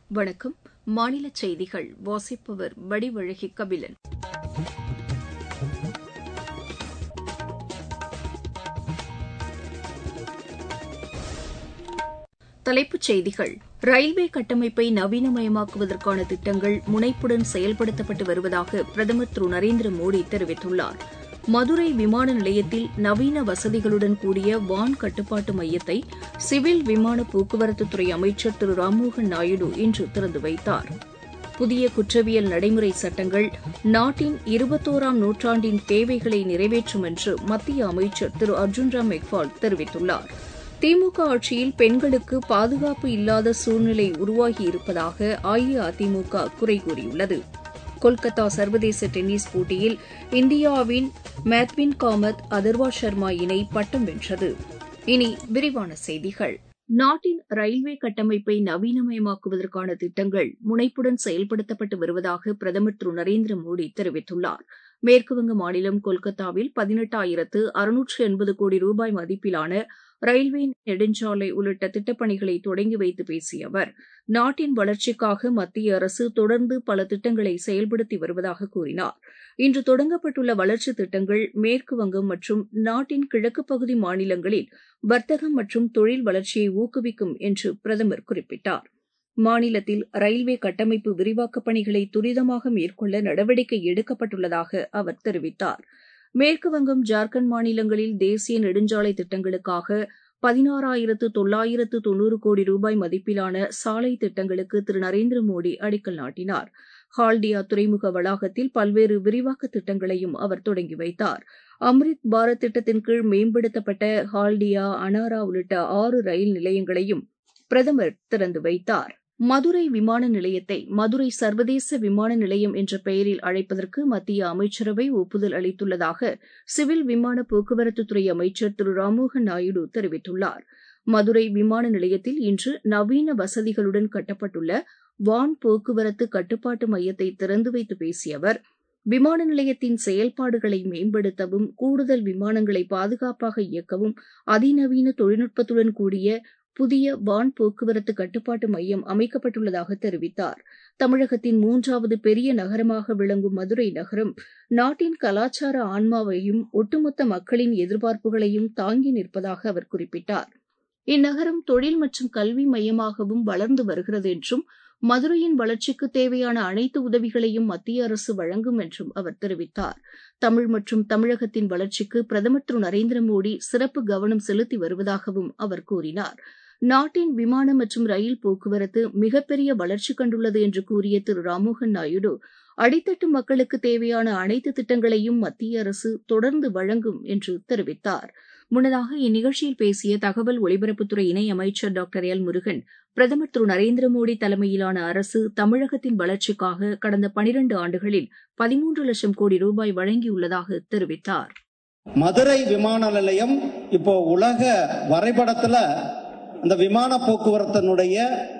வணக்கம் மாநில செய்திகள் வாசிப்பவர் வடிவழகி கபிலன் தலைப்புச் செய்திகள் ரயில்வே கட்டமைப்பை நவீனமயமாக்குவதற்கான திட்டங்கள் முனைப்புடன் செயல்படுத்தப்பட்டு வருவதாக பிரதமர் திரு நரேந்திர மோடி தெரிவித்துள்ளார் மதுரை விமான நிலையத்தில் நவீன வசதிகளுடன் கூடிய வான் கட்டுப்பாட்டு மையத்தை சிவில் விமான போக்குவரத்துத்துறை அமைச்சர் திரு ராம்மோகன் நாயுடு இன்று திறந்து வைத்தார் புதிய குற்றவியல் நடைமுறை சட்டங்கள் நாட்டின் இருபத்தோராம் நூற்றாண்டின் தேவைகளை நிறைவேற்றும் என்று மத்திய அமைச்சர் திரு அர்ஜுன் ராம் மெக்வால் தெரிவித்துள்ளார் திமுக ஆட்சியில் பெண்களுக்கு பாதுகாப்பு இல்லாத சூழ்நிலை உருவாகியிருப்பதாக அஇஅதிமுக குறை கூறியுள்ளது கொல்கத்தா சர்வதேச டென்னிஸ் போட்டியில் இந்தியாவின் மேத்வின் காமத் அதர்வா சர்மா இணை பட்டம் வென்றது இனி விரிவான செய்திகள் நாட்டின் ரயில்வே கட்டமைப்பை நவீனமயமாக்குவதற்கான திட்டங்கள் முனைப்புடன் செயல்படுத்தப்பட்டு வருவதாக பிரதமர் திரு நரேந்திர மோடி தெரிவித்துள்ளார் மேற்குவங்க மாநிலம் கொல்கத்தாவில் பதினெட்டாயிரத்து அறுநூற்று எண்பது கோடி ரூபாய் மதிப்பிலான ரயில்வே நெடுஞ்சாலை உள்ளிட்ட திட்டப்பணிகளை தொடங்கி வைத்து பேசிய அவர் நாட்டின் வளர்ச்சிக்காக மத்திய அரசு தொடர்ந்து பல திட்டங்களை செயல்படுத்தி வருவதாக கூறினார் இன்று தொடங்கப்பட்டுள்ள வளர்ச்சித் திட்டங்கள் மேற்குவங்கம் மற்றும் நாட்டின் கிழக்கு பகுதி மாநிலங்களில் வர்த்தகம் மற்றும் தொழில் வளர்ச்சியை ஊக்குவிக்கும் என்று பிரதமர் குறிப்பிட்டார் மாநிலத்தில் ரயில்வே கட்டமைப்பு விரிவாக்கப் பணிகளை துரிதமாக மேற்கொள்ள நடவடிக்கை எடுக்கப்பட்டுள்ளதாக அவர் தெரிவித்தார் மேற்குவங்கம் ஜார்க்கண்ட் மாநிலங்களில் தேசிய நெடுஞ்சாலை திட்டங்களுக்காக பதினாறாயிரத்து தொள்ளாயிரத்து தொன்னூறு கோடி ரூபாய் மதிப்பிலான சாலை திட்டங்களுக்கு திரு நரேந்திர மோடி அடிக்கல் நாட்டினார் ஹால்டியா துறைமுக வளாகத்தில் பல்வேறு விரிவாக்க திட்டங்களையும் அவர் தொடங்கி வைத்தார் அம்ரித் பாரத் திட்டத்தின் கீழ் மேம்படுத்தப்பட்ட ஹால்டியா அனாரா உள்ளிட்ட ஆறு ரயில் நிலையங்களையும் பிரதமர் திறந்து வைத்தார் மதுரை விமான நிலையத்தை மதுரை சர்வதேச விமான நிலையம் என்ற பெயரில் அழைப்பதற்கு மத்திய அமைச்சரவை ஒப்புதல் அளித்துள்ளதாக சிவில் விமான போக்குவரத்துத்துறை அமைச்சர் திரு ராம்மோகன் நாயுடு தெரிவித்துள்ளார் மதுரை விமான நிலையத்தில் இன்று நவீன வசதிகளுடன் கட்டப்பட்டுள்ள வான் போக்குவரத்து கட்டுப்பாட்டு மையத்தை திறந்து வைத்து பேசிய அவர் விமான நிலையத்தின் செயல்பாடுகளை மேம்படுத்தவும் கூடுதல் விமானங்களை பாதுகாப்பாக இயக்கவும் அதிநவீன தொழில்நுட்பத்துடன் கூடிய புதிய வான் போக்குவரத்து கட்டுப்பாட்டு மையம் அமைக்கப்பட்டுள்ளதாக தெரிவித்தார் தமிழகத்தின் மூன்றாவது பெரிய நகரமாக விளங்கும் மதுரை நகரம் நாட்டின் கலாச்சார ஆன்மாவையும் ஒட்டுமொத்த மக்களின் எதிர்பார்ப்புகளையும் தாங்கி நிற்பதாக அவர் குறிப்பிட்டார் இந்நகரம் தொழில் மற்றும் கல்வி மையமாகவும் வளர்ந்து வருகிறது என்றும் மதுரையின் வளர்ச்சிக்கு தேவையான அனைத்து உதவிகளையும் மத்திய அரசு வழங்கும் என்றும் அவர் தெரிவித்தார் தமிழ் மற்றும் தமிழகத்தின் வளர்ச்சிக்கு பிரதமர் திரு நரேந்திர மோடி சிறப்பு கவனம் செலுத்தி வருவதாகவும் அவர் கூறினார் நாட்டின் விமான மற்றும் ரயில் போக்குவரத்து மிகப்பெரிய வளர்ச்சி கண்டுள்ளது என்று கூறிய திரு ராம்மோகன் நாயுடு அடித்தட்டு மக்களுக்கு தேவையான அனைத்து திட்டங்களையும் மத்திய அரசு தொடர்ந்து வழங்கும் என்று தெரிவித்தார் முன்னதாக இந்நிகழ்ச்சியில் பேசிய தகவல் ஒலிபரப்புத்துறை இணை அமைச்சர் டாக்டர் எல் முருகன் பிரதமர் திரு நரேந்திர மோடி தலைமையிலான அரசு தமிழகத்தின் வளர்ச்சிக்காக கடந்த பனிரண்டு ஆண்டுகளில் பதிமூன்று லட்சம் கோடி ரூபாய் வழங்கியுள்ளதாக தெரிவித்தார் மதுரை விமான நிலையம் இப்போ உலக வரைபடத்துல அந்த விமான போக்குவரத்தினுடைய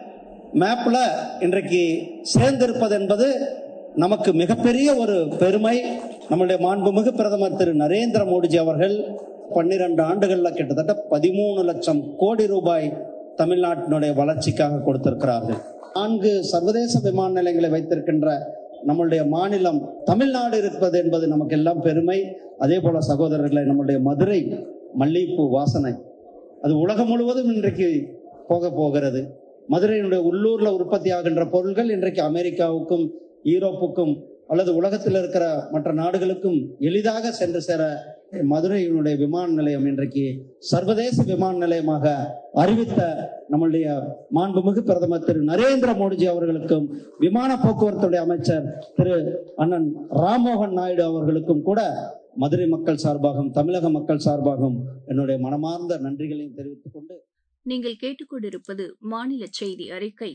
மேப்ல இன்றைக்கு சேர்ந்திருப்பது என்பது நமக்கு மிகப்பெரிய ஒரு பெருமை நம்முடைய மாண்புமிகு பிரதமர் திரு நரேந்திர மோடிஜி அவர்கள் பன்னிரண்டு ஆண்டுகள்ல கிட்டத்தட்ட பதிமூணு லட்சம் கோடி ரூபாய் தமிழ்நாட்டினுடைய வளர்ச்சிக்காக கொடுத்திருக்கிறார்கள் நான்கு சர்வதேச விமான நிலையங்களை வைத்திருக்கின்ற நம்மளுடைய மாநிலம் தமிழ்நாடு இருப்பது என்பது நமக்கு எல்லாம் பெருமை அதே போல சகோதரர்களை நம்முடைய மதுரை மல்லிகைப்பூ வாசனை அது உலகம் முழுவதும் இன்றைக்கு போக போகிறது மதுரையினுடைய உள்ளூர்ல உற்பத்தி ஆகின்ற பொருள்கள் இன்றைக்கு அமெரிக்காவுக்கும் ஈரோப்புக்கும் அல்லது உலகத்தில் இருக்கிற மற்ற நாடுகளுக்கும் எளிதாக சென்று சேர மதுரையினுடைய விமான நிலையம் இன்றைக்கு சர்வதேச விமான நிலையமாக அறிவித்த நம்முடைய மாண்புமிகு பிரதமர் திரு நரேந்திர மோடிஜி அவர்களுக்கும் விமான போக்குவரத்துடைய அமைச்சர் திரு அண்ணன் ராம்மோகன் நாயுடு அவர்களுக்கும் கூட மதுரை மக்கள் சார்பாகவும் தமிழக மக்கள் சார்பாகவும் என்னுடைய மனமார்ந்த நன்றிகளையும் தெரிவித்துக் கொண்டு நீங்கள் கேட்டுக்கொண்டிருப்பது மாநில செய்தி அறிக்கை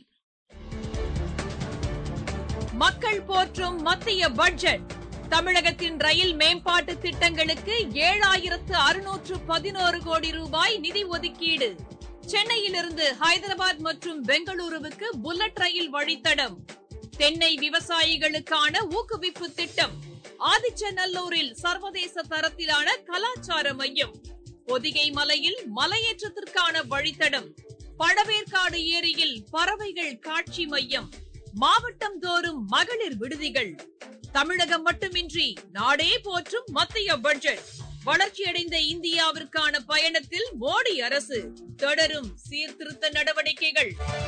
மக்கள் போற்றும் மத்திய பட்ஜெட் தமிழகத்தின் ரயில் மேம்பாட்டு திட்டங்களுக்கு ஏழாயிரத்து அறுநூற்று பதினோரு கோடி ரூபாய் நிதி ஒதுக்கீடு சென்னையிலிருந்து ஹைதராபாத் மற்றும் பெங்களூருவுக்கு புல்லட் ரயில் வழித்தடம் தென்னை விவசாயிகளுக்கான ஊக்குவிப்பு திட்டம் ஆதிச்சநல்லூரில் சர்வதேச தரத்திலான கலாச்சார மையம் பொதிகை மலையில் மலையேற்றத்திற்கான வழித்தடம் பழவேற்காடு ஏரியில் பறவைகள் காட்சி மையம் மாவட்டம் தோறும் மகளிர் விடுதிகள் தமிழகம் மட்டுமின்றி நாடே போற்றும் மத்திய பட்ஜெட் வளர்ச்சியடைந்த இந்தியாவிற்கான பயணத்தில் மோடி அரசு தொடரும் சீர்திருத்த நடவடிக்கைகள்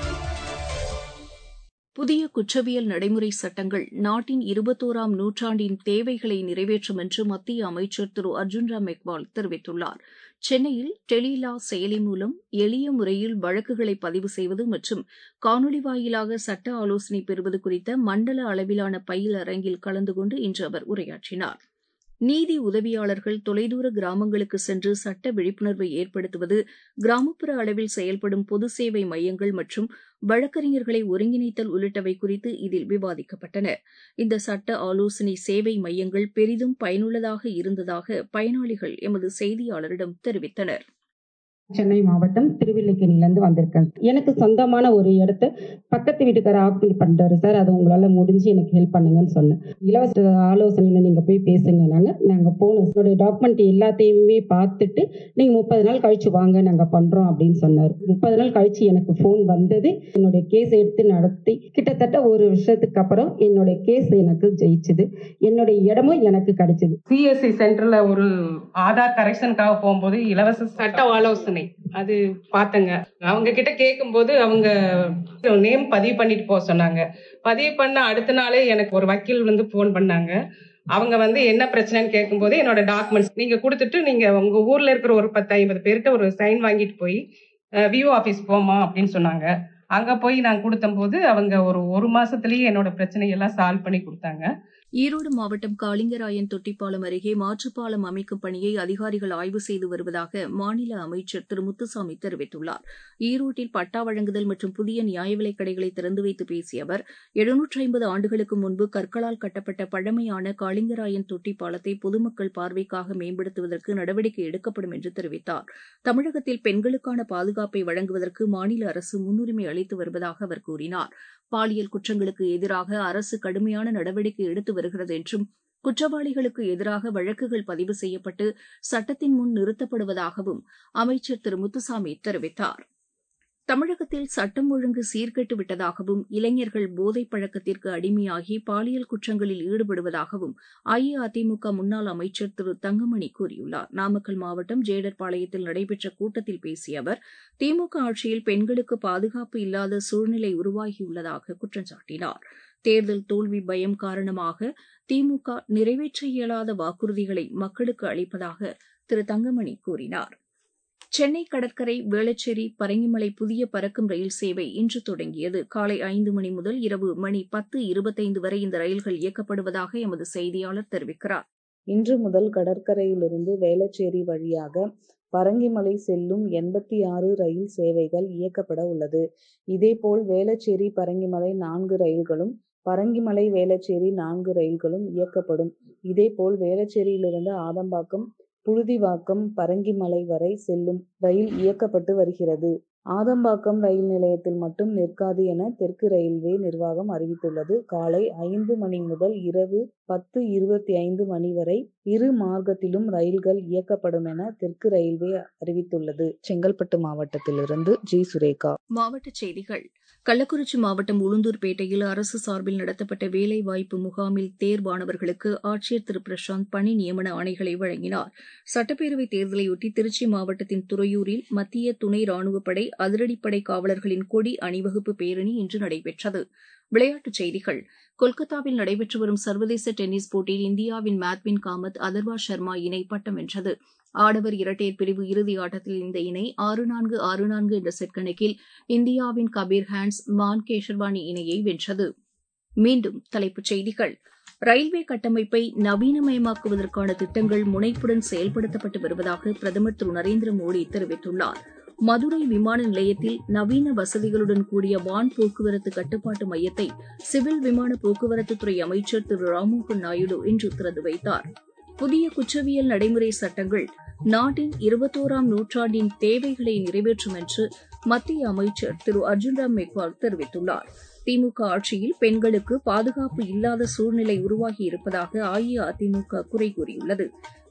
புதிய குற்றவியல் நடைமுறை சட்டங்கள் நாட்டின் இருபத்தோராம் நூற்றாண்டின் தேவைகளை நிறைவேற்றும் என்று மத்திய அமைச்சர் திரு அர்ஜுன் ராம் மெக்வால் தெரிவித்துள்ளார் சென்னையில் டெலிலா செயலி மூலம் எளிய முறையில் வழக்குகளை பதிவு செய்வது மற்றும் காணொலி வாயிலாக சட்ட ஆலோசனை பெறுவது குறித்த மண்டல அளவிலான பயில் அரங்கில் கலந்து கொண்டு இன்று அவர் உரையாற்றினார் நீதி உதவியாளர்கள் தொலைதூர கிராமங்களுக்கு சென்று சட்ட விழிப்புணர்வை ஏற்படுத்துவது கிராமப்புற அளவில் செயல்படும் பொது சேவை மையங்கள் மற்றும் வழக்கறிஞர்களை ஒருங்கிணைத்தல் உள்ளிட்டவை குறித்து இதில் விவாதிக்கப்பட்டன இந்த சட்ட ஆலோசனை சேவை மையங்கள் பெரிதும் பயனுள்ளதாக இருந்ததாக பயனாளிகள் எமது செய்தியாளரிடம் தெரிவித்தனர் சென்னை மாவட்டம் திருவில்லிக்கேணிலேருந்து வந்திருக்கேன் எனக்கு சொந்தமான ஒரு இடத்த பக்கத்து வீட்டுக்கார ஆக்குபை பண்ணுறாரு சார் அது உங்களால் முடிஞ்சு எனக்கு ஹெல்ப் பண்ணுங்கன்னு சொன்னேன் இலவச ஆலோசனையில் நீங்கள் போய் பேசுங்க நாங்கள் நாங்கள் போனோம் என்னுடைய டாக்குமெண்ட் எல்லாத்தையுமே பார்த்துட்டு நீங்கள் முப்பது நாள் கழிச்சு வாங்க நாங்கள் பண்ணுறோம் அப்படின்னு சொன்னார் முப்பது நாள் கழிச்சு எனக்கு ஃபோன் வந்தது என்னுடைய கேஸ் எடுத்து நடத்தி கிட்டத்தட்ட ஒரு வருஷத்துக்கு அப்புறம் என்னுடைய கேஸ் எனக்கு ஜெயிச்சுது என்னுடைய இடமும் எனக்கு கிடைச்சது சிஎஸ்சி சென்டர்ல ஒரு ஆதார் கரெக்ஷனுக்காக போகும்போது இலவச சட்ட ஆலோசனை அது பார்த்தங்க அவங்க கிட்ட கேட்கும்போது அவங்க நேம் பதிவு பண்ணிட்டு போக சொன்னாங்க பதிவு பண்ண அடுத்த நாளே எனக்கு ஒரு வக்கீல் வந்து ஃபோன் பண்ணாங்க அவங்க வந்து என்ன பிரச்சனைன்னு கேட்கும்போது என்னோட டாக்குமெண்ட்ஸ் நீங்க கொடுத்துட்டு நீங்க உங்க ஊர்ல இருக்கிற ஒரு பத்து ஐம்பது பேர்கிட்ட ஒரு சைன் வாங்கிட்டு போய் வியூ ஆபீஸ் போமா அப்படின்னு சொன்னாங்க அங்க போய் நான் கொடுத்தம்போது அவங்க ஒரு ஒரு மாசத்துலயே என்னோட பிரச்சனையெல்லாம் சால்வ் பண்ணி கொடுத்தாங்க ஈரோடு மாவட்டம் காளிங்கராயன் தொட்டிப்பாலம் அருகே மாற்றுப்பாலம் அமைக்கும் பணியை அதிகாரிகள் ஆய்வு செய்து வருவதாக மாநில அமைச்சர் திரு முத்துசாமி தெரிவித்துள்ளார் ஈரோட்டில் பட்டா வழங்குதல் மற்றும் புதிய நியாய விலைக் கடைகளை திறந்து வைத்து பேசிய அவர் எழுநூற்றி ஐம்பது ஆண்டுகளுக்கு முன்பு கற்களால் கட்டப்பட்ட பழமையான காளிங்கராயன் தொட்டி பாலத்தை பொதுமக்கள் பார்வைக்காக மேம்படுத்துவதற்கு நடவடிக்கை எடுக்கப்படும் என்று தெரிவித்தார் தமிழகத்தில் பெண்களுக்கான பாதுகாப்பை வழங்குவதற்கு மாநில அரசு முன்னுரிமை அளித்து வருவதாக அவர் கூறினார் பாலியல் குற்றங்களுக்கு எதிராக அரசு கடுமையான நடவடிக்கை எடுத்து வருகிறது என்றும் குற்றவாளிகளுக்கு எதிராக வழக்குகள் பதிவு செய்யப்பட்டு சட்டத்தின் முன் நிறுத்தப்படுவதாகவும் அமைச்சர் திரு முத்துசாமி தெரிவித்தார் தமிழகத்தில் சட்டம் ஒழுங்கு சீர்கெட்டு விட்டதாகவும் இளைஞர்கள் போதைப் பழக்கத்திற்கு அடிமையாகி பாலியல் குற்றங்களில் ஈடுபடுவதாகவும் அஇஅதிமுக முன்னாள் அமைச்சர் திரு தங்கமணி கூறியுள்ளார் நாமக்கல் மாவட்டம் ஜேடர்பாளையத்தில் நடைபெற்ற கூட்டத்தில் பேசிய அவர் திமுக ஆட்சியில் பெண்களுக்கு பாதுகாப்பு இல்லாத சூழ்நிலை உருவாகியுள்ளதாக குற்றம் சாட்டினார் தேர்தல் தோல்வி பயம் காரணமாக திமுக நிறைவேற்ற இயலாத வாக்குறுதிகளை மக்களுக்கு அளிப்பதாக திரு தங்கமணி கூறினார் சென்னை கடற்கரை வேளச்சேரி பரங்கிமலை புதிய பறக்கும் ரயில் சேவை இன்று தொடங்கியது காலை ஐந்து மணி முதல் இரவு மணி பத்து இருபத்தைந்து வரை இந்த ரயில்கள் இயக்கப்படுவதாக எமது செய்தியாளர் தெரிவிக்கிறார் இன்று முதல் கடற்கரையிலிருந்து வேளச்சேரி வழியாக பரங்கிமலை செல்லும் எண்பத்தி ஆறு ரயில் சேவைகள் இயக்கப்பட உள்ளது இதேபோல் வேளச்சேரி பரங்கிமலை நான்கு ரயில்களும் பரங்கிமலை வேளச்சேரி நான்கு ரயில்களும் இயக்கப்படும் இதேபோல் வேளச்சேரியிலிருந்து ஆதம்பாக்கம் புழுதிவாக்கம் பரங்கிமலை வரை செல்லும் ரயில் இயக்கப்பட்டு வருகிறது ஆதம்பாக்கம் ரயில் நிலையத்தில் மட்டும் நிற்காது என தெற்கு ரயில்வே நிர்வாகம் அறிவித்துள்ளது காலை ஐந்து மணி முதல் இரவு பத்து இருபத்தி ஐந்து மணி வரை இரு மார்க்கத்திலும் ரயில்கள் இயக்கப்படும் என தெற்கு ரயில்வே அறிவித்துள்ளது செங்கல்பட்டு மாவட்டத்திலிருந்து ஜி சுரேகா மாவட்டச் செய்திகள் கள்ளக்குறிச்சி மாவட்டம் உளுந்தூர்பேட்டையில் அரசு சார்பில் நடத்தப்பட்ட வேலைவாய்ப்பு முகாமில் தேர்வானவர்களுக்கு ஆட்சியர் திரு பிரசாந்த் பணி நியமன ஆணைகளை வழங்கினார் சட்டப்பேரவைத் தேர்தலையொட்டி திருச்சி மாவட்டத்தின் துறையூரில் மத்திய துணை ராணுவப்படை அதிரடிப்படை காவலர்களின் கொடி அணிவகுப்பு பேரணி இன்று நடைபெற்றது விளையாட்டுச் செய்திகள் கொல்கத்தாவில் நடைபெற்று வரும் சர்வதேச டென்னிஸ் போட்டியில் இந்தியாவின் மேத்வின் காமத் அதர்வா சர்மா இணை பட்டம் வென்றது ஆடவர் இரட்டையர் பிரிவு இறுதி ஆட்டத்தில் இந்த இணை ஆறு நான்கு ஆறு நான்கு என்ற செட் கணக்கில் இந்தியாவின் கபீர் ஹான்ஸ் மான் கேஷர்வானி இணையை வென்றது மீண்டும் தலைப்புச் செய்திகள் ரயில்வே கட்டமைப்பை நவீனமயமாக்குவதற்கான திட்டங்கள் முனைப்புடன் செயல்படுத்தப்பட்டு வருவதாக பிரதமர் திரு நரேந்திர மோடி தெரிவித்துள்ளார் மதுரை விமான நிலையத்தில் நவீன வசதிகளுடன் கூடிய வான் போக்குவரத்து கட்டுப்பாட்டு மையத்தை சிவில் விமான போக்குவரத்துத்துறை அமைச்சர் திரு ராம்மோகன் நாயுடு இன்று திறந்து வைத்தார் புதிய குற்றவியல் நடைமுறை சட்டங்கள் நாட்டின் இருபத்தோராம் நூற்றாண்டின் தேவைகளை நிறைவேற்றும் என்று மத்திய அமைச்சர் திரு அர்ஜுன் ராம் மெக்வால் தெரிவித்துள்ளார் திமுக ஆட்சியில் பெண்களுக்கு பாதுகாப்பு இல்லாத சூழ்நிலை உருவாகி இருப்பதாக அஇஅதிமுக குறை கூறியுள்ளது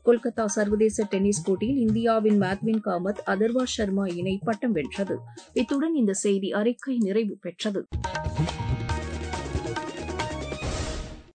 கொல்கத்தா சர்வதேச டென்னிஸ் போட்டியில் இந்தியாவின் மேத்வின் காமத் அதர்வா சர்மா இணை பட்டம் வென்றது இத்துடன் இந்த செய்தி அறிக்கை நிறைவு பெற்றது